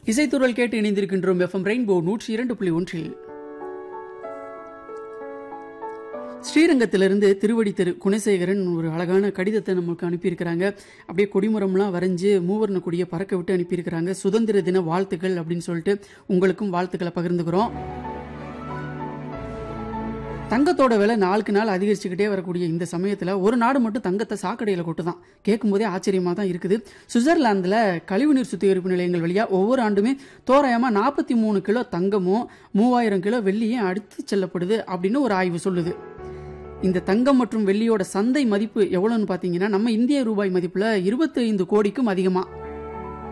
இசைத்துறல் கேட்டு இணைந்திருக்கின்றோம் FM rainbow நூற்றி இரண்டு புள்ளி ஒன்றில் ஸ்ரீரங்கத்திலிருந்து திருவடி தெரு குணசேகரன் ஒரு அழகான கடிதத்தை நமக்கு அனுப்பியிருக்கிறாங்க அப்படியே கொடிமரம்லாம் வரைஞ்சு மூவர்ண கொடியை பறக்க விட்டு அனுப்பியிருக்கிறாங்க சுதந்திர தின வாழ்த்துக்கள் அப்படின்னு சொல்லிட்டு உங்களுக்கும் வாழ்த்துக்களை பகிர்ந்துக்கிறோம் தங்கத்தோட விலை நாளுக்கு நாள் அதிகரிச்சுக்கிட்டே வரக்கூடிய இந்த சமயத்தில் ஒரு நாடு மட்டும் தங்கத்தை சாக்கடையில் கொட்டுதான் கேட்கும்போதே ஆச்சரியமாக தான் இருக்குது சுவிட்சர்லாந்தில் கழிவுநீர் சுத்திகரிப்பு நிலையங்கள் வழியாக ஒவ்வொரு ஆண்டுமே தோராயமாக நாற்பத்தி மூணு கிலோ தங்கமும் மூவாயிரம் கிலோ வெள்ளியும் அடுத்து செல்லப்படுது அப்படின்னு ஒரு ஆய்வு சொல்லுது இந்த தங்கம் மற்றும் வெள்ளியோட சந்தை மதிப்பு எவ்வளோன்னு பார்த்தீங்கன்னா நம்ம இந்திய ரூபாய் மதிப்பில் இருபத்தைந்து கோடிக்கும் அதிகமாக